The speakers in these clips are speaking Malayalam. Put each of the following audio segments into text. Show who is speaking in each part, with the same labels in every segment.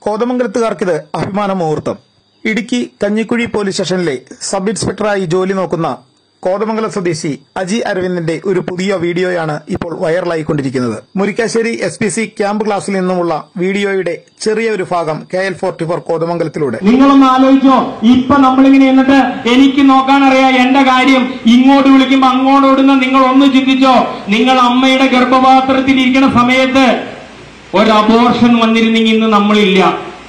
Speaker 1: കോതമംഗലത്തുകാർക്കിത് അഭിമാന മുഹൂർത്തം ഇടുക്കി കഞ്ഞിക്കുഴി പോലീസ് സ്റ്റേഷനിലെ സബ് ഇൻസ്പെക്ടറായി ജോലി നോക്കുന്ന കോതമംഗലം സ്വദേശി അജി അരവിന്ദിന്റെ ഒരു പുതിയ വീഡിയോയാണ് ഇപ്പോൾ വൈറലായിക്കൊണ്ടിരിക്കുന്നത് Murikkassery S P C camp ക്ലാസ്സിൽ നിന്നുമുള്ള വീഡിയോയുടെ ചെറിയ ഒരു ഭാഗം കെ എൽ ഫോർട്ടി ഫോർ കോതമംഗലത്തിലൂടെ
Speaker 2: നിങ്ങളൊന്ന് ആലോചിച്ചോ ഇപ്പൊ നമ്മളിങ്ങനെ എന്നിട്ട് എനിക്ക് നോക്കാനറിയാം എന്റെ കാര്യം ഇങ്ങോട്ട് വിളിക്കുമ്പോ അങ്ങോട്ട് ഓടുന്ന നിങ്ങൾ ഒന്ന് ചിന്തിച്ചോ നിങ്ങൾ അമ്മയുടെ ഗർഭപാത്രത്തിൽ ഇരിക്കുന്ന സമയത്ത് ഒരു അബോർഷൻ വന്നിരുന്നെങ്കിൽ ഇന്ന് നമ്മളില്ല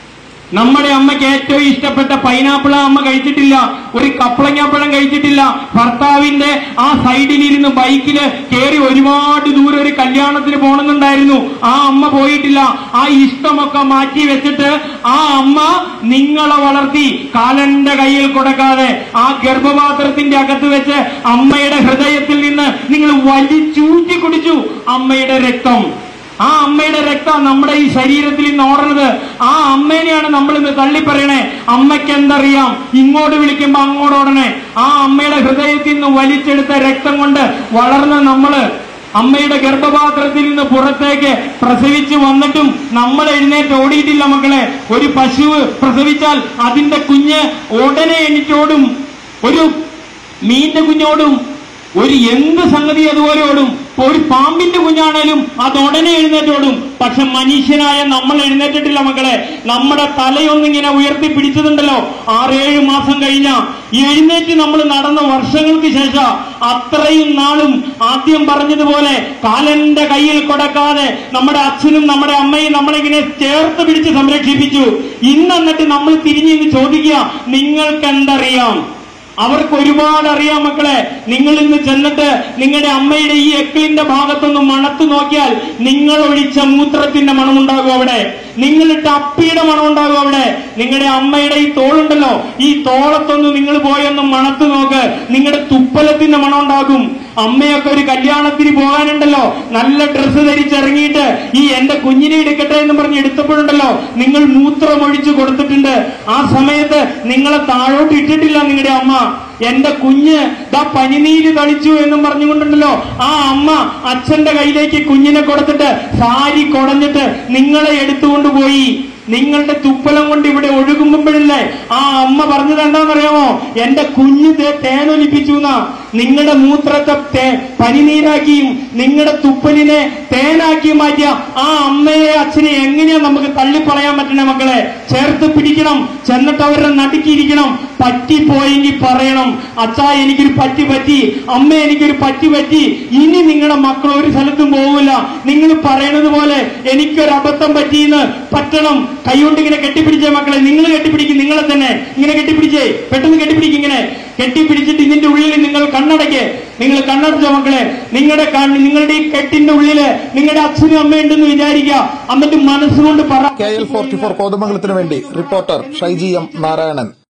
Speaker 2: നമ്മുടെ അമ്മയ്ക്ക് ഏറ്റവും ഇഷ്ടപ്പെട്ട പൈനാപ്പിൾ അമ്മ കഴിച്ചിട്ടില്ല ഒരു കപ്പളങ്ങാപ്പഴം കഴിച്ചിട്ടില്ല ഭർത്താവിന്റെ ആ സൈഡിലിരുന്ന് ബൈക്കില് കയറി ഒരുപാട് ദൂരം ഒരു കല്യാണത്തിന് പോകണമെന്നുണ്ടായിരുന്നു ആ അമ്മ പോയിട്ടില്ല ആ ഇഷ്ടമൊക്കെ മാറ്റി വെച്ചിട്ട് ആ അമ്മ നിങ്ങളെ വളർത്തി കാലന്റെ കയ്യിൽ കൊടുക്കാതെ ആ ഗർഭപാത്രത്തിന്റെ അകത്ത് വെച്ച് അമ്മയുടെ ഹൃദയത്തിൽ നിന്ന് നിങ്ങൾ വലിച്ചൂറ്റി കുടിച്ചു അമ്മയുടെ രക്തം ആ അമ്മയുടെ രക്തം നമ്മുടെ ഈ ശരീരത്തിൽ ഇന്ന് ഓടണത് ആ അമ്മേനെയാണ് നമ്മൾ ഇന്ന് തള്ളിപ്പറയണേ അമ്മയ്ക്ക് എന്തറിയാം ഇങ്ങോട്ട് വിളിക്കുമ്പോ അങ്ങോട്ട് ഓടണേ ആ അമ്മയുടെ ഹൃദയത്തിൽ നിന്ന് വലിച്ചെടുത്ത രക്തം കൊണ്ട് വളർന്ന നമ്മള് അമ്മയുടെ ഗർഭപാത്രത്തിൽ നിന്ന് പുറത്തേക്ക് പ്രസവിച്ച് വന്നിട്ടും നമ്മൾ എഴുന്നേറ്റ് ഓടിയിട്ടില്ല മക്കളെ ഒരു പശുവ് പ്രസവിച്ചാൽ അതിന്റെ കുഞ്ഞ് ഉടനെ എണീറ്റോടും ഒരു മീന്റെ കുഞ്ഞോടും ഒരു എന്ത് സംഗതി അതുപോലെ ഓടും ഇപ്പൊ ഒരു പാമ്പിന്റെ കുഞ്ഞാണേലും അത് ഉടനെ എഴുന്നേറ്റോടും പക്ഷെ മനുഷ്യനായ നമ്മൾ എഴുന്നേറ്റിട്ടില്ല മക്കളെ നമ്മുടെ തലയൊന്നിങ്ങനെ ഉയർത്തി പിടിച്ചതുണ്ടല്ലോ ആറേഴ് മാസം കഴിഞ്ഞ എഴുന്നേറ്റ് നമ്മൾ നടന്ന വർഷങ്ങൾക്ക് ശേഷം അത്രയും നാളും ആദ്യം പറഞ്ഞതുപോലെ കാലന്റെ കയ്യിൽ കൊടുക്കാതെ നമ്മുടെ അച്ഛനും നമ്മുടെ അമ്മയും നമ്മളിങ്ങനെ ചേർത്ത് പിടിച്ച് സംരക്ഷിപ്പിച്ചു ഇന്ന് എന്നിട്ട് നമ്മൾ തിരിഞ്ഞിന്ന് ചോദിക്കുക നിങ്ങൾക്ക് എന്തറിയാം അവർക്ക് ഒരുപാട് അറിയാം മക്കളെ നിങ്ങൾ ഇന്ന് ചെന്നിട്ട് നിങ്ങളുടെ അമ്മയുടെ ഈ എക്കിളിന്റെ ഭാഗത്തൊന്ന് മണത്ത് നോക്കിയാൽ നിങ്ങൾ ഒഴിച്ച മൂത്രത്തിന്റെ മണമുണ്ടാകും അവിടെ നിങ്ങളിട്ട അപ്പിയുടെ മണമുണ്ടാകും അവിടെ നിങ്ങളുടെ അമ്മയുടെ ഈ തോളുണ്ടല്ലോ ഈ തോളത്തൊന്ന് നിങ്ങൾ പോയൊന്ന് മണത്ത് നോക്ക് നിങ്ങളുടെ തുപ്പലത്തിന്റെ മണമുണ്ടാകും അമ്മയൊക്കെ ഒരു കല്യാണത്തിന് പോകാനുണ്ടല്ലോ നല്ല ഡ്രസ്സ് ധരിച്ചിറങ്ങിയിട്ട് ഈ എന്റെ കുഞ്ഞിനെ എടുക്കട്ടെ എന്ന് പറഞ്ഞ് എടുത്തപ്പോഴുണ്ടല്ലോ നിങ്ങൾ മൂത്രം ഒഴിച്ചു കൊടുത്തിട്ടുണ്ട് ആ സമയത്ത് നിങ്ങളെ താഴോട്ട് ഇട്ടിട്ടില്ല നിങ്ങളുടെ അമ്മ എന്റെ കുഞ്ഞ് ദാ പനിനീര് കളിച്ചു എന്നും പറഞ്ഞുകൊണ്ടുണ്ടല്ലോ ആ അമ്മ അച്ഛന്റെ കയ്യിലേക്ക് കുഞ്ഞിനെ കൊടുത്തിട്ട് സാരി കുടഞ്ഞിട്ട് നിങ്ങളെ എടുത്തുകൊണ്ട് പോയി നിങ്ങളുടെ തുപ്പലം കൊണ്ട് ഇവിടെ ഒഴുകുമ്പോഴില്ലേ ആ അമ്മ പറഞ്ഞത് എന്താണെന്നറിയാമോ എന്റെ കുഞ്ഞ് ദേ തേനൊലിപ്പിച്ചു എന്നാ നിങ്ങളുടെ മൂത്രത്തെ തേ പനിനീരാക്കിയും നിങ്ങളുടെ തുപ്പലിനെ തേനാക്കി മാറ്റിയ ആ അമ്മയെ അച്ഛനെ എങ്ങനെയാ നമുക്ക് തള്ളിപ്പറയാൻ പറ്റണേ മക്കളെ ചേർത്ത് പിടിക്കണം ചെന്നിട്ട് അവരുടെ നടുക്കിയിരിക്കണം പറ്റിപ്പോയെങ്കിൽ പറയണം അച്ഛാ എനിക്കൊരു പറ്റി പറ്റി അമ്മ എനിക്കൊരു പറ്റി പറ്റി ഇനി നിങ്ങളുടെ മക്കൾ ഒരു സ്ഥലത്തും പോകില്ല നിങ്ങൾ പറയണത് പോലെ എനിക്കൊരു അബദ്ധം പറ്റിയെന്ന് പറ്റണം കൈകൊണ്ട് ഇങ്ങനെ കെട്ടിപ്പിടിച്ചേ മക്കളെ നിങ്ങൾ കെട്ടിപ്പിടിക്കും നിങ്ങളെ തന്നെ ഇങ്ങനെ കെട്ടിപ്പിടിച്ചേ പെട്ടെന്ന് കെട്ടിപ്പിടിക്കും ഇങ്ങനെ കെട്ടിപ്പിടിച്ചിട്ട് ഇതിന്റെ ഉള്ളിൽ നിങ്ങൾ കണ്ണടയ്ക്ക് നിങ്ങൾ കണ്ണടച്ച മക്കളെ നിങ്ങളുടെ കണ്ണ് നിങ്ങളുടെ ഈ കെട്ടിന്റെ ഉള്ളില് നിങ്ങളുടെ അച്ഛനും അമ്മയുണ്ടെന്ന് വിചാരിക്കുക എന്നിട്ട് മനസ്സുകൊണ്ട് പറ
Speaker 1: കെ എൽ ഫോർട്ടി ഫോർ കോതമംഗലത്തിനു വേണ്ടി റിപ്പോർട്ടർ ഷൈജി എം നാരായണൻ